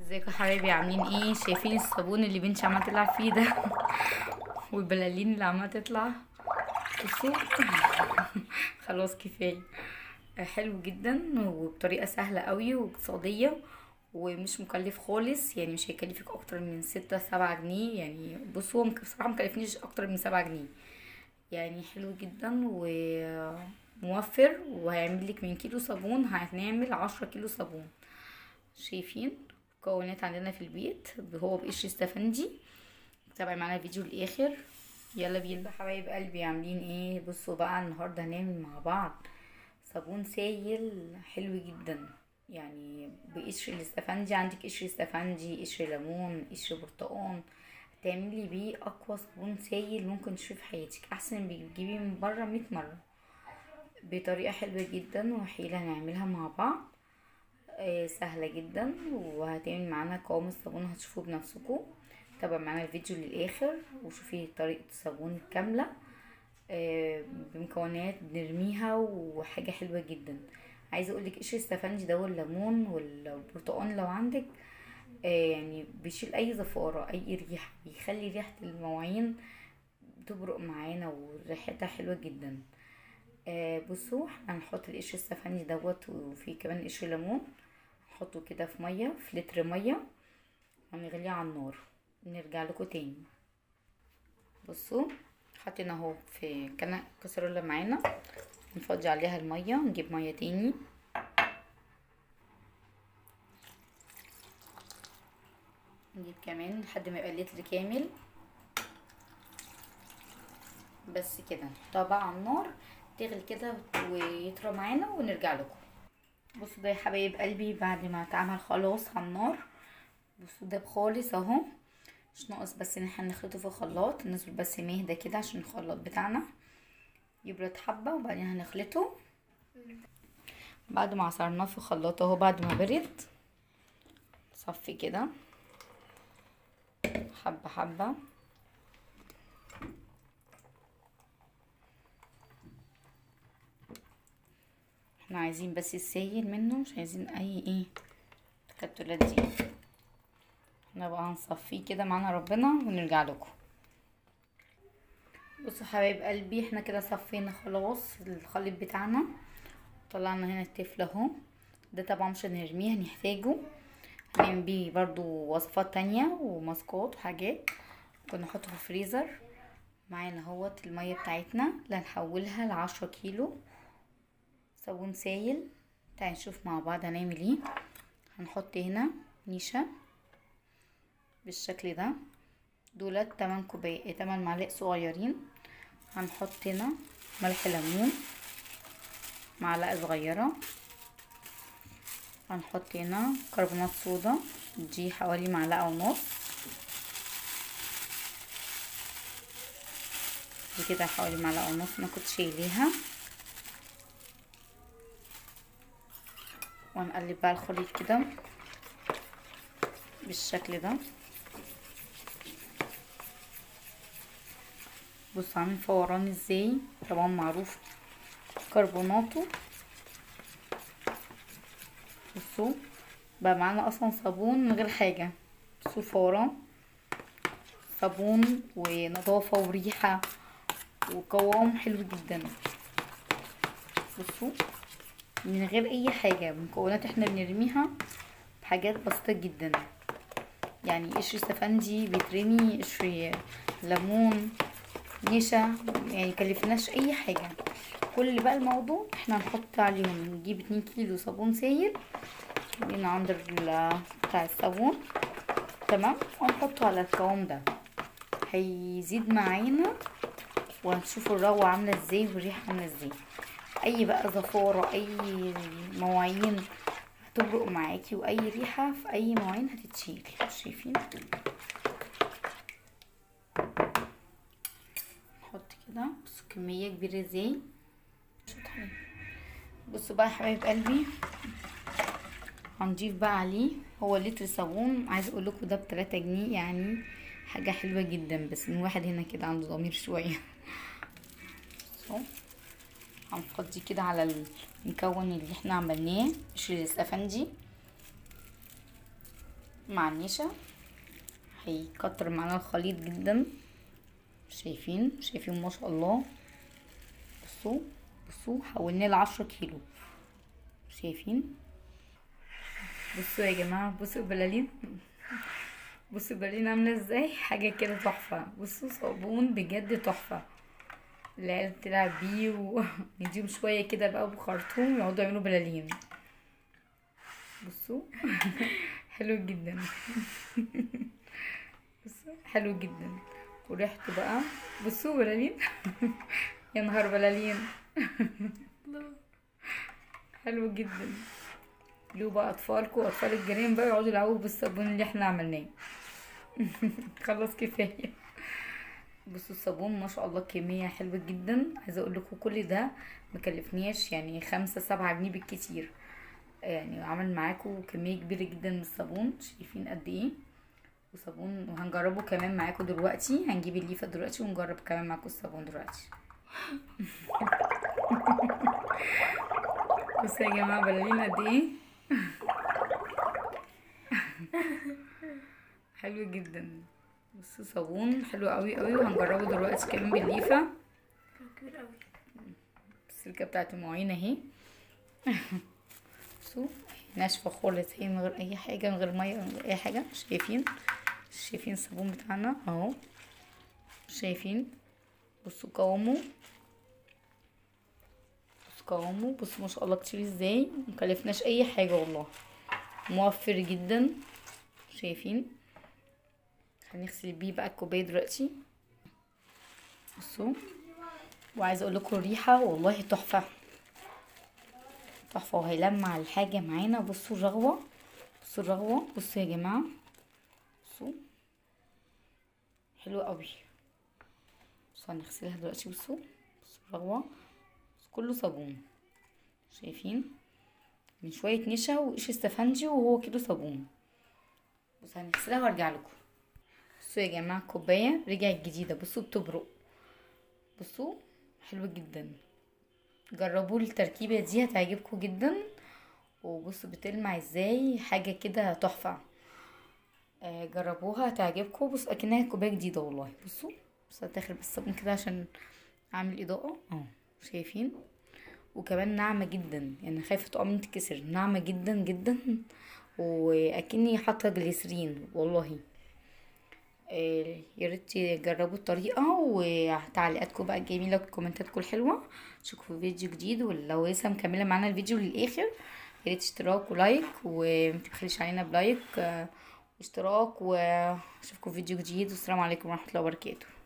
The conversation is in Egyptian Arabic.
ازيكم يا حبايبي عاملين ايه شايفين الصابون اللي بنتي عماله تلعب فيه ده والبلالين اللي عماله تطلع بصوا خلاص كفايه حلو جدا وبطريقه سهله قوي واقتصاديه ومش مكلف خالص يعني مش هيكلفك اكتر من ستة سبعة جنيه يعني بصوا هو بصراحه مكلفنيش اكتر من سبعة جنيه يعني حلو جدا وموفر وهيعمل لك من كيلو صابون هنعمل عشرة كيلو صابون شايفين مكونات عندنا في البيت هو بقشر استفندي تابعي معانا الفيديو للاخر يلا بينا حبايب قلبي عاملين ايه بصوا بقى النهارده هنعمل مع بعض صابون سايل حلو جدا يعني بقشر الاستفندي عندك قشر استفندي قشر ليمون قشر برتقان تعملي بيه اقوى صابون سايل ممكن تشوفيه في حياتك احسن من بتجيبيه من بره مية مره بطريقه حلوه جدا وحيله هنعملها مع بعض آه سهله جدا وهتعمل معانا قوام الصابون هتشوفوه بنفسكم تابعوا معانا الفيديو للاخر وشوفي طريقه الصابون كامله آه بمكونات بنرميها وحاجه حلوه جدا عايزه اقولك قشر السفنجي ده والليمون والبرتقال لو عندك آه يعني بيشيل اي زفاره اي ريحه بيخلي ريحه المواعين تبرق معانا وريحتها حلوه جدا آه بصوا احنا هنحط القشر السفنجي دوت وفي كمان قشر ليمون نحطه كده في ميه في لتر ميه ونغليه على النار نرجع لكم تاني بصوا حطينا اهو في كنا كسرولة معانا نفضي عليها الميه نجيب ميه تاني نجيب كمان لحد ما يبقى اللتر كامل بس كده نحطها بقى على النار تغلي كده ويطرى معانا ونرجع لكم بصوا ده يا حبايب قلبي بعد ما اتعمل خلاص على النار بصوا ده خالص اهو مش ناقص بس ان احنا نخلطه في الخلاط ننزل بس مهدى كده عشان الخلاط بتاعنا يبرد حبه وبعدين هنخلطه بعد ما عصرناه في الخلاط اهو بعد ما برد صفي كده حبه حبه احنا عايزين بس السايل منه مش عايزين اي ايه التكتلات دي احنا بقى هنصفيه كده معانا ربنا ونرجع لكم بصوا حبايب قلبي احنا كده صفينا خلاص الخليط بتاعنا طلعنا هنا التفل اهو ده طبعا مش هنرميه هنحتاجه هنعمل بيه برضو وصفات تانية وماسكات وحاجات كنا نحطه في الفريزر معانا اهوت المية بتاعتنا اللي هنحولها لعشرة كيلو صابون سايل تعالي نشوف مع بعض هنعمل ايه هنحط هنا نيشة بالشكل ده دولت تمن كوباية تمن معالق صغيرين هنحط هنا ملح ليمون معلقة صغيرة هنحط هنا كربونات صودا دي حوالي معلقة ونص دي كده حوالي معلقة ونص ما كنتش شايليها وهنقلب بقى الخليط كده بالشكل ده بصوا عامل فوران ازاي طبعا معروف كربوناته بصوا بقى معانا اصلا صابون من غير حاجه بصوا فوران صابون ونظافه وريحه وقوام حلو جدا بصوا من غير اي حاجه مكونات احنا بنرميها بحاجات بسيطه جدا يعني قشر سفندي بيترمي قشر ليمون نشا يعني كلفناش اي حاجه كل بقى الموضوع احنا هنحط عليهم نجيب اتنين كيلو صابون سايل من عند بتاع الصابون تمام ونحطه على القوام ده هيزيد معانا وهنشوف الروعه عامله ازاي والريحه عامله ازاي اي بقى زفاره اي مواعين هتبرق معاكي واي ريحه في اي مواعين هتتشيل شايفين نحط كده بصوا كميه كبيره ازاي بصوا بقى يا حبايب قلبي هنضيف بقى عليه هو لتر صابون عايز اقول لكم ده بتلاتة جنيه يعني حاجه حلوه جدا بس ان واحد هنا كده عنده ضمير شويه بصوا هنفضي كده على المكون اللي احنا عملناه قشر الاسفنجي مع النشا هيكتر معانا الخليط جدا شايفين شايفين ما شاء الله بصوا بصوا حولناه لعشرة كيلو شايفين بصوا يا جماعة بصوا البلالين بصوا البلالين عاملة ازاي حاجة كده تحفة بصوا صابون بجد تحفة العيال بتلعب بيه ونديهم شوية كده بقى بخرطوم يقعدوا يعملوا بلالين بصوا حلو جدا بصوا حلو جدا وريحته بقى بصوا بلالين يا نهار بلالين حلو جدا لو بقى اطفالكم واطفال الجيران بقى يقعدوا يلعبوا بالصابون اللي احنا عملناه خلاص كفايه بصوا الصابون ما شاء الله كمية حلوة جدا عايزة اقول لكم كل ده مكلفنيش يعني خمسة سبعة جنيه بالكتير يعني عمل معاكم كمية كبيرة جدا من الصابون شايفين قد ايه وصابون وهنجربه كمان معاكم دلوقتي هنجيب الليفة دلوقتي ونجرب كمان معاكم الصابون دلوقتي بصوا يا جماعة بلالين قد ايه حلو جدا بصوا صابون حلو قوي قوي وهنجربه دلوقتي كمان بالليفة كبير قوي السلكة بتاعت المواعين اهي بصوا ناشفة خالص هي من غير اي حاجة من غير مية من غير اي حاجة شايفين شايفين الصابون بتاعنا اهو شايفين بصوا قوامه بصوا قوامه بصوا ما شاء الله كتير ازاي مكلفناش اي حاجة والله موفر جدا شايفين هنغسل بيه بقى الكوباية دلوقتي بصوا وعايزه اقول لكم الريحه والله تحفه تحفه وهيلمع الحاجه معانا بصوا الرغوه بصوا الرغوه بصوا يا جماعه بصوا حلو قوي بصوا هنغسلها دلوقتي بصوا بصوا الرغوه بصوا كله صابون شايفين من شويه نشا وقش استفندي وهو كيلو صابون بصوا هنغسلها وارجع لكم بصوا يا جماعه الكوبايه رجعت جديده بصوا بتبرق بصوا حلو جدا جربوا التركيبه دي هتعجبكم جدا وبصوا بتلمع ازاي حاجه كده تحفه آه، جربوها هتعجبكم بصوا اكنها كوبايه جديده والله بصوا بس هتاخد بالصابون كده عشان اعمل اضاءه اهو شايفين وكمان ناعمه جدا يعني خايفه تقع مني تتكسر ناعمه جدا جدا واكني حاطه جليسرين والله آه، يا ريت تجربوا الطريقه وتعليقاتكم بقى الجميله وكومنتاتكم الحلوه اشوفكم في فيديو جديد ولو لسه مكمله معانا الفيديو للاخر يا ريت اشتراك ولايك ومتبخليش علينا بلايك آه، واشتراك واشوفكم في فيديو جديد والسلام عليكم ورحمه الله وبركاته